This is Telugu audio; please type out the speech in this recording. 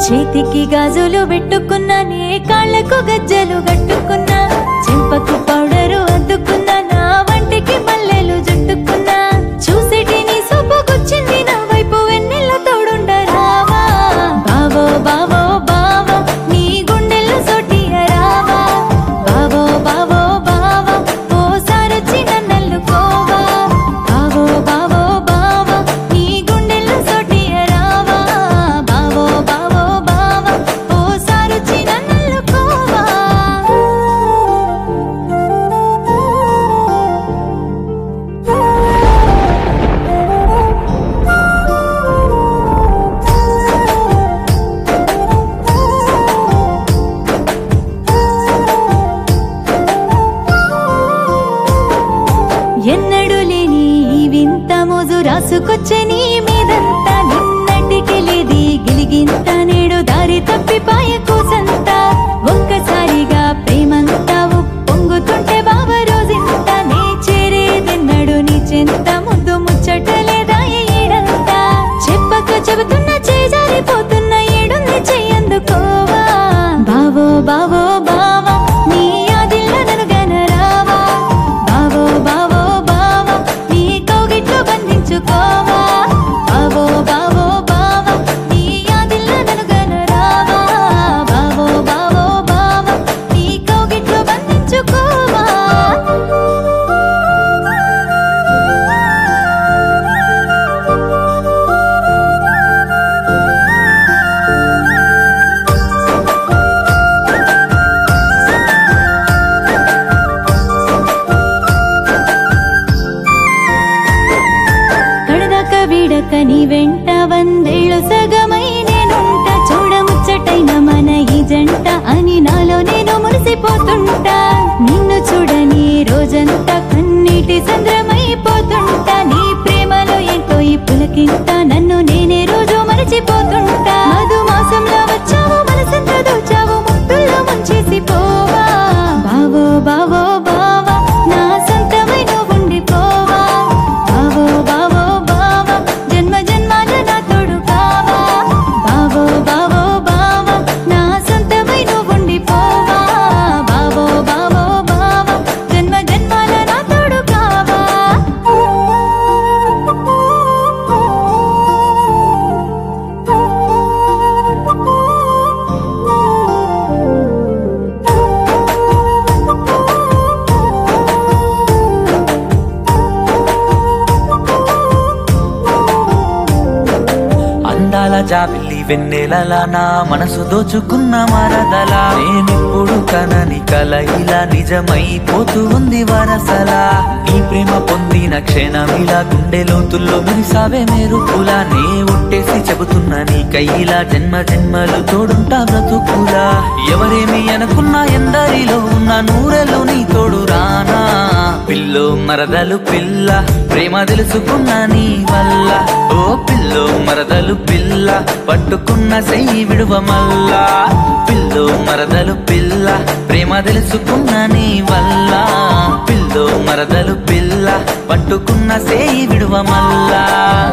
చేతికి గాజులు పెట్టుకున్నా నే కాళ్ళకు గజ్జలు కట్టుకున్నా చెంపకు పౌడరు అద్దుకున్నా నా వంటికి మల్లెలు జుట్టుకున్నా చూసేటి నీ సొప్పుకొచ్చింది నా వైపు వెన్నెల తోడుండరావా బావో బావో బావో నీ గుండెల్లో సొట్టియ రావా బావో బావో బావో ఓసారొచ్చి నన్నెల్లుకోవా బావో బావో బావో నీ గుండెల్లో సొట్టియ రావా బావో బావో బావో ఓసారొచ్చి నన్నెల్లుకోవా ఎన్నడు లేని ఈ వింత మోజు రాసుకొచ్చే నీ మీదంతా నిన్నటికెళ్ళేది గిలిగింత నేడు దారి తప్పిపాయ కూసంత ఒక్కసారిగా ప్రేమంతా పొంగుతుంటే బావ రోజంతా నే చేరేదెన్నడు నీ చెంత ముద్దు ముచ్చటలేదా ఏడంతా చెప్పక చెబుతున్న చేజారిపోతున్న ఏడుంది చెయ్యందుకోవా బావో బావో బావా నీ ఆదిల్లో నన్ను గనరావా బావో బావో బావా నీ కౌగిట్లో బంధించుకోవా బావో బావో బావా నీ ఆదిల్లో నన్ను గనరావా బావో బావో బావా నీ కౌగిట్లో బంధించుకోవా కడదాక వీడక నీ వెంట వందేళ్ళు సగమై నేనుంట చూడముచ్చటైన మన ఈ జంట అని నాలో నేను మురిసిపోతుంటా నిన్ను చూడని రోజంతా కన్నీటి సంద్రమైపోతుంటా నీ ప్రేమలో ఏంటో ఈ పులకింత నన్ను నేనే రోజు మరచిపోతుంటా మధు మాసంలో వచ్చావు మనసంతా దోచావు ముట్టుల్లో ముంచేసి పోవా బావో బావో బావా నా సొంతమై నువ్వు ఉండిపోవా బావో బావో బావా జన్మ జన్మాల నా తోడు కావా బావో బావో బావా నా సొంతమై నువ్వు ఉండిపోవా బావో బావో బావా జన్మ జన్మాల నా తోడు కావా అందాల జాబిల్లి వెన్నెలలా నా మనసు దోచుకున్న మరదలా నేనిప్పుడు కనని కల ఇలా నిజమైపోతూ ఉంది వరసలా నీ ప్రేమ పొందిన క్షణమిలా గుండె లోతుల్లో మెరిసావే మెరుపులా నే ఒట్టేసి చెబుతున్నా నీ కయ్యిలా జన్మ జన్మలు తోడుంటా బ్రతుకులా ఎవరేమి అనుకున్నా ఎందరిలో ఉన్న నూరెలు నీ తోడు రానా పిల్లో మరదలు పిల్ల ప్రేమ తెలుసుకున్నా నీ వల్ల ఓ పిల్లో మరదలు పిల్ల పట్టుకున్న సెయ్యి విడువ మల్లా పిల్లో మరదలు పిల్ల ప్రేమ తెలుసుకున్న నీ వల్ల పిల్లో మరదలు పిల్ల పట్టుకున్న సెయ్యి విడువ మల్లా